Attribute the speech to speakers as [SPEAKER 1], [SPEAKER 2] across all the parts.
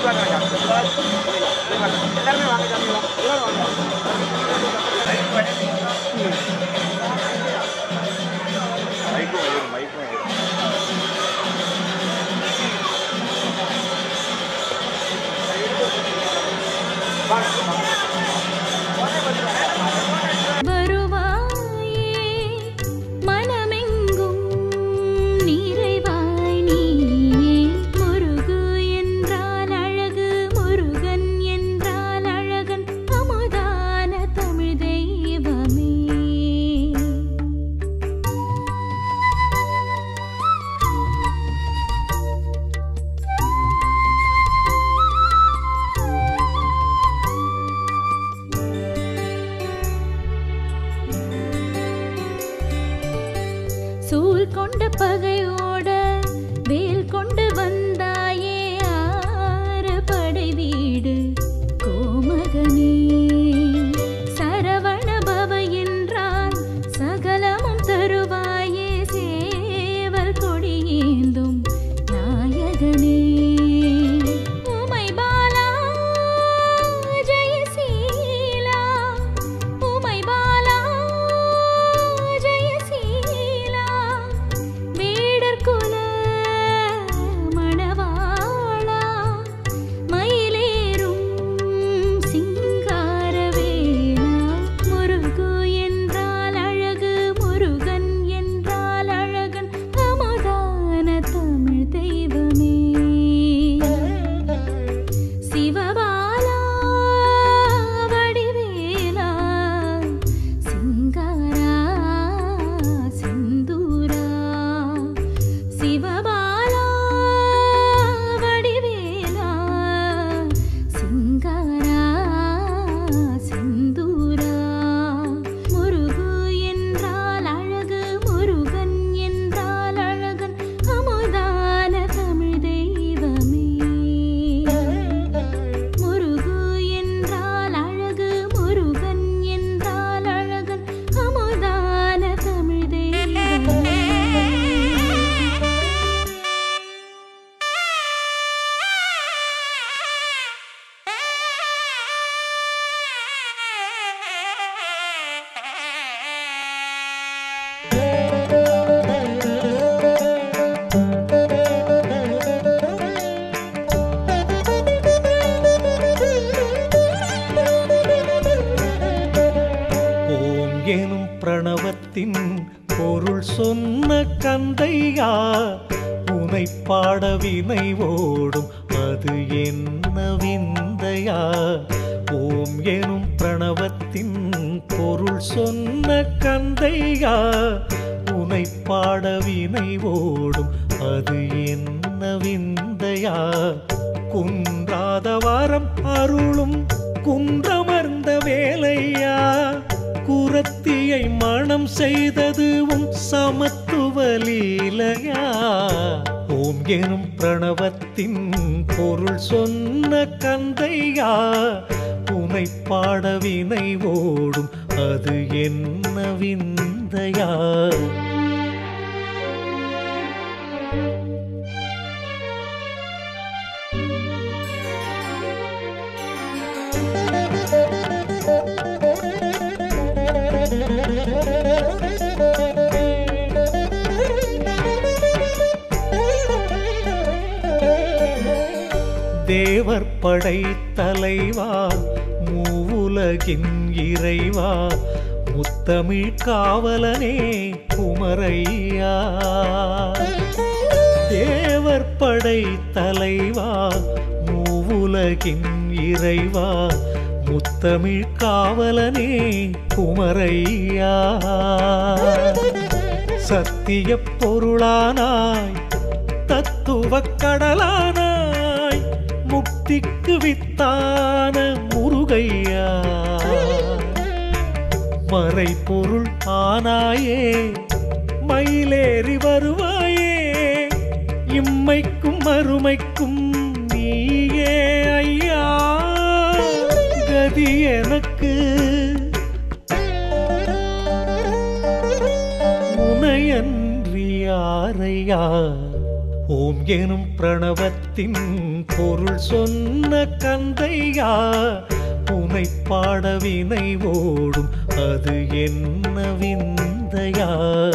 [SPEAKER 1] வருவாயே மனமெங்கும் நிறைவாய் நீயே முருகு என்றால் அழகு முருகன் என்றால் அழகன் அமுதான தமிழ் தெய்வமே சூல் கொண்ட பகையோட வேல் கொண்டு வந்தாயே ஆறு படை வீடு கோமகனே சரவண பவ என்றால் சகலமும் தருவாயே சேவல் கொடியேந்தும் நாயகனே உமை பாலா ஜெயசீலா உமை பாலா ஜெயசீலா வேடர் குல மணவாளா மயிலேறும் சிங்காரவேலா முருகு என்றால் அழகு முருகன் என்றால் அழகன் அமுதான தமிழ் தெய்வமே சிவபாலா வடிவேலா சிங்காரா சிந்தூரா சிவபாலா வடிவேலா சிங்காரா சிந்தூரா முருகு என்றால் அழகு முருகன் என்றால் அழகன் அமுதான தமிழ் தெய்வமே முருகு என்றால் அழகு முருகன் என்றால் அழகன் அமுதான தமிழ் தெய்வமே
[SPEAKER 2] ஓம் எனும் பிரணவத்தின் பொருள் சொன்ன கந்தையா உனை பாட வினை ஓடும் அது என்ன விந்தையா ஓம் எனும் பிரணவத்தின் பொருள் சொன்ன கந்தையா உனை பாட வினை ஓடும் அது என்ன விந்தையா குன்றாத வாரம் அருளும் குன்றமர்ந்த வேலையா குரத்தியை மனம் செய்ததுவும் சமத்துவ லீலையா ஓம் எனும் பிரணவத்தின் பொருள் சொன்ன கந்தையா உனை பாட வினை ஓடும் அது என்ன விந்தையா தேவர் படை தலைவா மூவுலகின் இறைவா முத்தமிழ் காவலனே குமரையா தேவர் படை தலைவா மூவுலகின் இறைவா முத்தமிழ் காவலனே குமரையா சத்திய பொருளானாய் தத்துவக் கடலானாய் முக்திக்கு வித்தான முருகையா மறைபொருள் ஆனாயே மயிலேறி வருவாயே இம்மைக்கும் மறுமைக்கும் நீயே ஐயா கதி எனக்கு முனையன்றி யாரையா ஓம் எனும் பிரணவத்தின் பொருள் சொன்ன கந்தையா உனை பாட வினை ஓடும் அது என்ன விந்தையா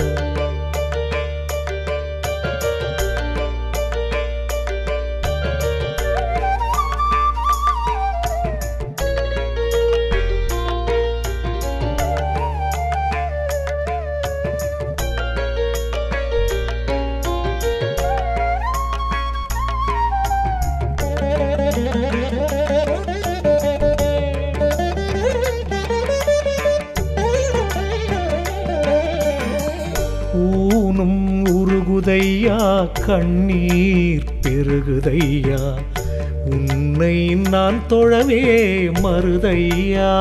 [SPEAKER 2] ஊனும் உருகுதையா கண்ணீர் பெருகுதையா உன்னை நான் தொழவே மறுதையா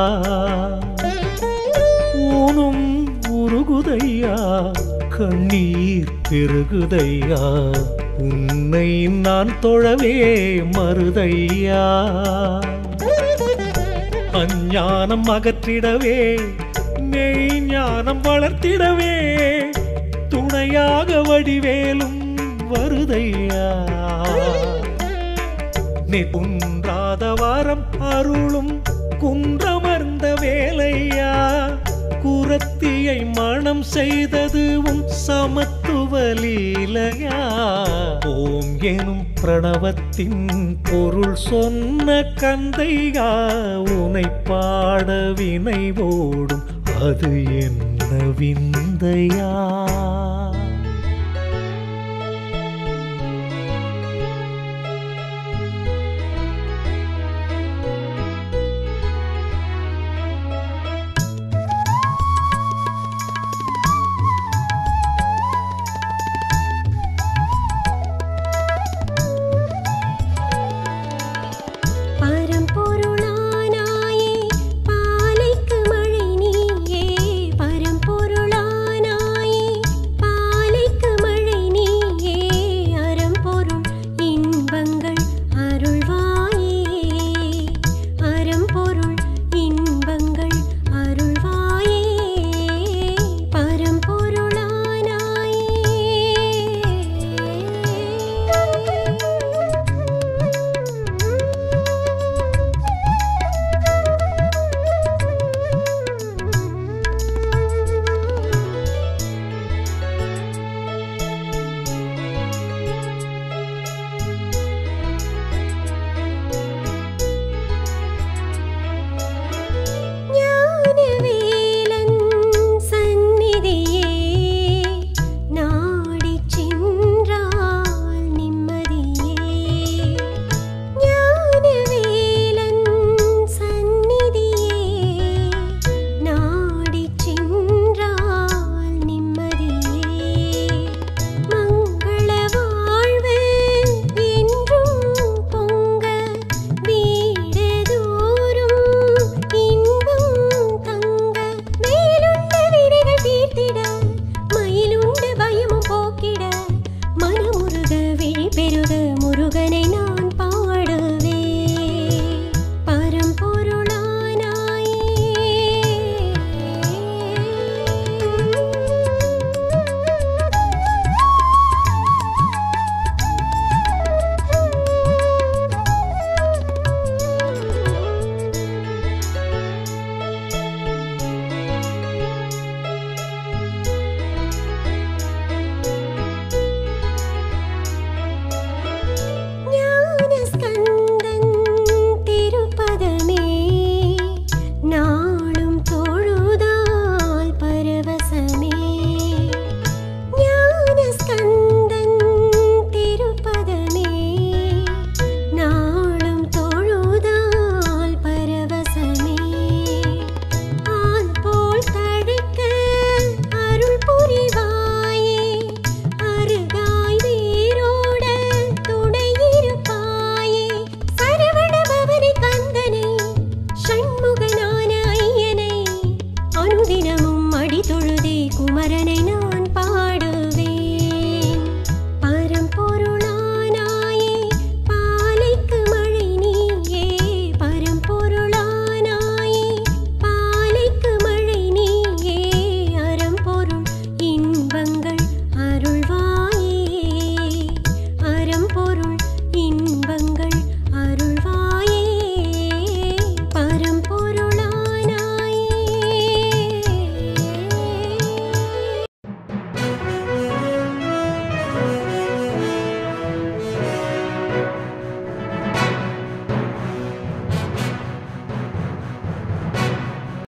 [SPEAKER 2] ஊனும் உருகுதையா கண்ணீர் பெருகுதையா உன்னை நான் தொழவே மறுதையா அஞ்ஞானம் அகற்றிடவே மெய்ஞானம் வளர்த்திடவே துணையாக வடிவேலும் வருதையா நீ குன்றாத வாரம் அருளும் குன்றமர்ந்த வேலையா குரத்தியை மனம் செய்ததுவும் சமத்துவ லீலையா ஓம் எனும் பிரணவத்தின் பொருள் சொன்ன கந்தையா உனை பாட வினை ஓடும் அது என்ன விந்தையா